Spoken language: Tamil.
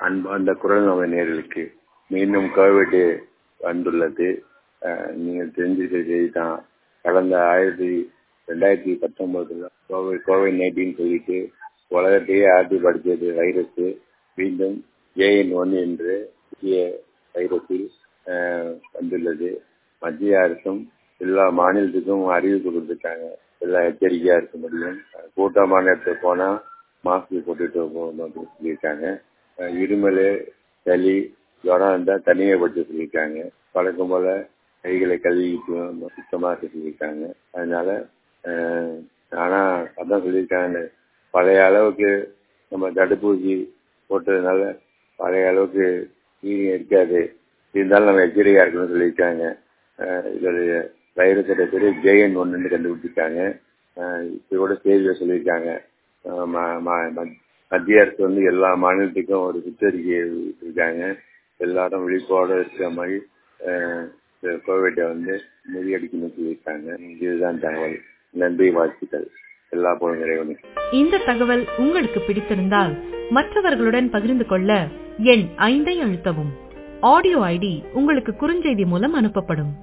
அன்பார்ந்த குரல் நோய் நேர்களுக்கு மீண்டும் கோவிட் வந்துள்ளது அஹ், நீங்கள் தெரிஞ்சிருக்க செய்தி தான் கடந்த ஆயிரத்தி ரெண்டாயிரத்தி பத்தொன்பதுல கோவிட் கோவிட் நைன்டீன் சொல்லிட்டு உலகத்தையே ஆட்டிப்படுத்தியது வைரஸ் மீண்டும் ஏஎன் ஒன் என்று புதிய வைரஸில் அஹ், வந்துள்ளது மத்திய அரசும் எல்லா மாநிலத்துக்கும் அறிவிப்பு கொடுத்துட்டாங்க எல்லாம் எச்சரிக்கையா இருக்க முடியும் கூட்டமான இடத்துக்கு போனா மாஸ்க் போட்டுட்டு போகணும் அப்படின்னு சொல்லியிருக்காங்க அஹ் இருமல் சளி ஜுரம் இருந்தா தனிமைப்படுத்த சொல்லியிருக்காங்க வழக்கம் போல கைகளை கழுவிட்டு சுத்தமா இருக்க சொல்லியிருக்காங்க அதனால அஹ், ஆனா அதான் சொல்லியிருக்காங்க பழைய அளவுக்கு நம்ம தடுப்பூசி போட்டதுனால பழைய அளவுக்கு வீரியம் இருக்காது இருந்தாலும் நம்ம எச்சரிக்கையா இருக்கணும்னு சொல்லியிருக்காங்க அஹ் இதோடைய வைரஸோட பேரு ஜேஎன் ஒன்னு கண்டுபிடிச்சிருக்காங்க அஹ் இப்ப கூட செய்தியில சொல்லியிருக்காங்க அஹ் ம- ம- ம- மத்திய அரசு வந்து எல்லா மாநிலத்துக்கும் ஒரு சுற்றறிக்கை இருக்காங்க எல்லாரும் விழிப்போட இருக்கிற மாதிரி அஹ் இந்த கோவிட்டை வந்து முறியடிக்கணும்னு சொல்லியிருக்காங்க இதுதான் தகவல் நன்றி வாழ்த்துக்கள் எல்லா போலும் இறைவனுக்கு இந்த தகவல் உங்களுக்கு பிடித்திருந்தால் மற்றவர்களுடன் பகிர்ந்து கொள்ள எண் ஐந்தை அழுத்தவும் ஆடியோ ஐடி உங்களுக்கு குறுஞ்செய்தி மூலம் அனுப்பப்படும்